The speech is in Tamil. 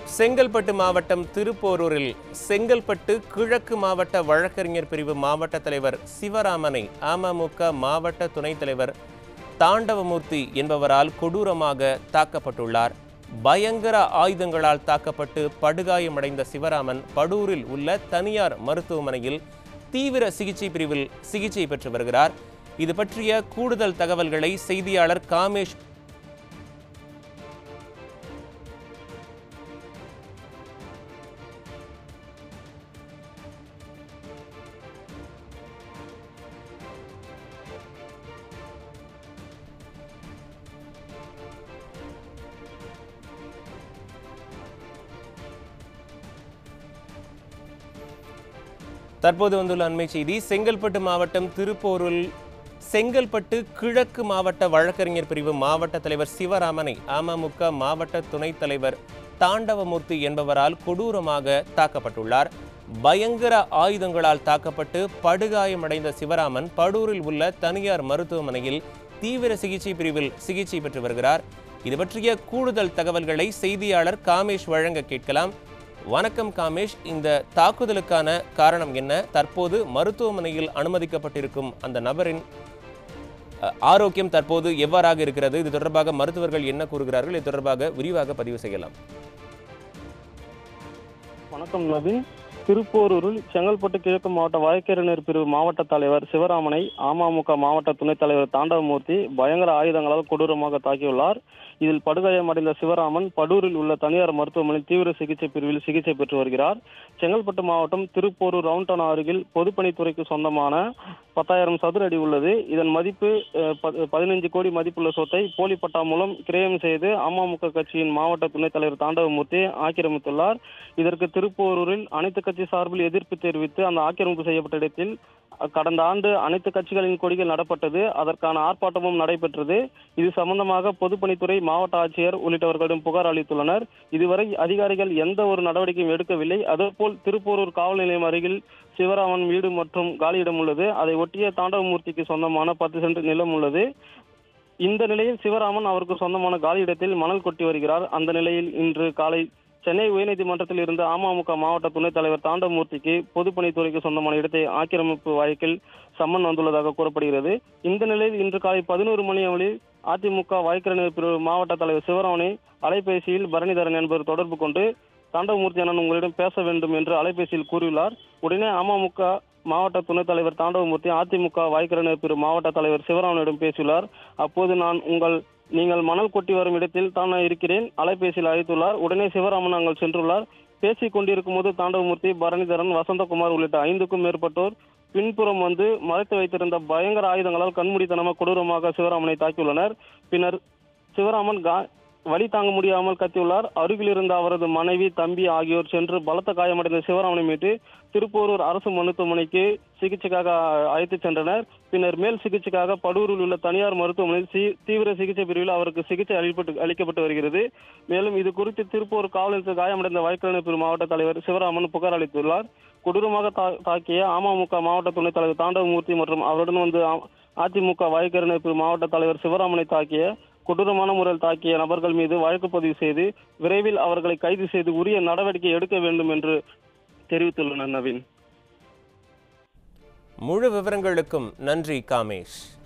செங்கல்பட்டு மாவட்டம் திருப்போரூரில் செங்கல்பட்டு கிழக்கு மாவட்ட வழக்கறிஞர் பிரிவு மாவட்ட தலைவர் சிவராமனை அமமுக மாவட்ட துணைத் தலைவர் தாண்டவமூர்த்தி என்பவரால் கொடூரமாக தாக்கப்பட்டுள்ளார் பயங்கர ஆயுதங்களால் தாக்கப்பட்டு படுகாயமடைந்த சிவராமன் படூரில் உள்ள தனியார் மருத்துவமனையில் தீவிர சிகிச்சை பிரிவில் சிகிச்சை பெற்று வருகிறார் இது பற்றிய கூடுதல் தகவல்களை செய்தியாளர் காமேஷ் தற்போது வந்துள்ள அண்மை செய்தி செங்கல்பட்டு மாவட்டம் திருப்போரூரில் செங்கல்பட்டு கிழக்கு மாவட்ட வழக்கறிஞர் பிரிவு மாவட்ட தலைவர் சிவராமனை அமமுக மாவட்ட துணைத் தலைவர் தாண்டவமூர்த்தி என்பவரால் கொடூரமாக தாக்கப்பட்டுள்ளார் பயங்கர ஆயுதங்களால் தாக்கப்பட்டு படுகாயமடைந்த சிவராமன் படூரில் உள்ள தனியார் மருத்துவமனையில் தீவிர சிகிச்சை பிரிவில் சிகிச்சை பெற்று வருகிறார் இது பற்றிய கூடுதல் தகவல்களை செய்தியாளர் காமேஷ் வழங்க கேட்கலாம் வணக்கம் காமேஷ் இந்த தாக்குதலுக்கான காரணம் என்ன தற்போது மருத்துவமனையில் அனுமதிக்கப்பட்டிருக்கும் அந்த நபரின் அஹ், ஆரோக்கியம் தற்போது எவ்வாறாக இருக்கிறது இது தொடர்பாக மருத்துவர்கள் என்ன கூறுகிறார்கள் இது தொடர்பாக விரிவாக பதிவு செய்யலாம் வணக்கம் நவீன் திருப்போரூரில் செங்கல்பட்டு கிழக்கு மாவட்ட வழக்கறிஞர் பிரிவு மாவட்ட தலைவர் சிவராமனை அமமுக மாவட்ட துணைத் தலைவர் தாண்டவமூர்த்தி பயங்கர ஆயுதங்களால் கொடூரமாக தாக்கியுள்ளார் இதில் படுகாயமடைந்த சிவராமன் படூரில் உள்ள தனியார் மருத்துவமனை தீவிர சிகிச்சை பிரிவில் சிகிச்சை பெற்று வருகிறார் செங்கல்பட்டு மாவட்டம் திருப்போரூர் ரவுண்டவுன் அருகில் பொதுப்பணித்துறைக்கு சொந்தமான பத்தாயிரம் சதுர அடி உள்ளது இதன் மதிப்பு அஹ், ப- பதினைஞ்சு கோடி மதிப்புள்ள சொத்தை போலி பட்டா மூலம் கிரயம் செய்து அமமுக கட்சியின் மாவட்ட துணைத் தலைவர் தாண்டவமூர்த்தி ஆக்கிரமித்துள்ளார் இதற்கு திருப்போரூரில் அனைத்து கட்சி சார்பில் எதிர்ப்பு தெரிவித்து அந்த ஆக்கிரமிப்பு செய்யப்பட்ட இடத்தில் அஹ், கடந்த ஆண்டு அனைத்து கட்சிகளின் கொடிகள் நடப்பட்டது அதற்கான ஆர்ப்பாட்டமும் நடைபெற்றது இது சம்பந்தமாக பொதுப்பணித்துறை மாவட்ட ஆட்சியர் உள்ளிட்டவர்களிடம் புகார் அளித்துள்ளனர் இதுவரை அதிகாரிகள் எந்த ஒரு நடவடிக்கையும் எடுக்கவில்லை அதேபோல் திருப்போரூர் காவல் நிலையம் அருகில் சிவராமன் வீடு மற்றும் காலியிடம் உள்ளது அதை ஒட்டிய தாண்டவமூர்த்திக்கு சொந்தமான பத்து சென்ட் நிலம் உள்ளது இந்த நிலையில் சிவராமன் அவருக்கு சொந்தமான காலியிடத்தில் மணல் கொட்டி வருகிறார் அந்த நிலையில் இன்று காலை சென்னை உயர்நீதிமன்றத்தில் இருந்த அமமுக மாவட்ட துணைத் தலைவர் தாண்டவமூர்த்திக்கு பொதுப்பணித்துறைக்கு சொந்தமான இடத்தை ஆக்கிரமிப்பு வழக்கில் சம்மன் வந்துள்ளதாக கூறப்படுகிறது இந்த நிலையில் இன்று காலை பதினோரு மணி அளவில் அதிமுக வழக்கறிஞர் பிரிவு மாவட்ட தலைவர் சிவராமனை அலைபேசியில் பரணிதரன் என்பவர் தொடர்பு கொண்டு தாண்டவமூர்த்தி அண்ணன் உங்களிடம் பேச வேண்டும் என்று அலைபேசியில் கூறியுள்ளார் உடனே அமமுக மாவட்ட துணைத் தலைவர் தாண்டவமூர்த்தி அதிமுக வழக்கறிஞர் பிரிவு மாவட்ட தலைவர் சிவராமனிடம் பேசியுள்ளார் அப்போது நான் உங்கள் நீங்கள் மணல் கொட்டி வரும் இடத்தில் தான் இருக்கிறேன் அலைபேசியில் அழைத்துள்ளார் உடனே சிவராமன் அங்கள் சென்றுள்ளார் பேசிக் கொண்டிருக்கும் போது தாண்டவமூர்த்தி பரணிதரன் வசந்தகுமார் உள்ளிட்ட ஐந்துக்கும் மேற்பட்டோர் பின்புறம் வந்து மறைத்து வைத்திருந்த பயங்கர ஆயுதங்களால் கண்மூடித்தனமாக கொடூரமாக சிவராமனை தாக்கியுள்ளனர் பின்னர் சிவராமன் கா வலி தாங்க முடியாமல் கத்தியுள்ளார் அருகில் இருந்த அவரது மனைவி தம்பி ஆகியோர் சென்று பலத்த காயமடைந்த சிவராமனை மீட்டு திருப்போரூர் அரசு மருத்துவமனைக்கு சிகிச்சைக்காக அழைத்துச் சென்றனர் பின்னர் மேல் சிகிச்சைக்காக படூரில் உள்ள தனியார் மருத்துவமனையில் சி- தீவிர சிகிச்சை பிரிவில் அவருக்கு சிகிச்சை அளிப்பட்டு அளிக்கப்பட்டு வருகிறது மேலும் இது குறித்து திருப்பூர் காவல் நிலையத்தில் காயமடைந்த வழக்கறிஞர் பிரிவு மாவட்ட தலைவர் சிவராமன் புகார் அளித்துள்ளார் கொடூரமாக தா- தாக்கிய அமமுக மாவட்ட துணைத் தலைவர் தாண்டவமூர்த்தி மற்றும் அவருடன் வந்து அ- அதிமுக வழக்கறிஞர் பிரிவு மாவட்ட தலைவர் சிவராமனை தாக்கிய கொடூரமான முறையில் தாக்கிய நபர்கள் மீது வழக்கு பதிவு செய்து விரைவில் அவர்களை கைது செய்து உரிய நடவடிக்கை எடுக்க வேண்டும் என்று தெரிவித்துள்ளனர் நவீன் முழு விவரங்களுக்கும் நன்றி காமேஷ்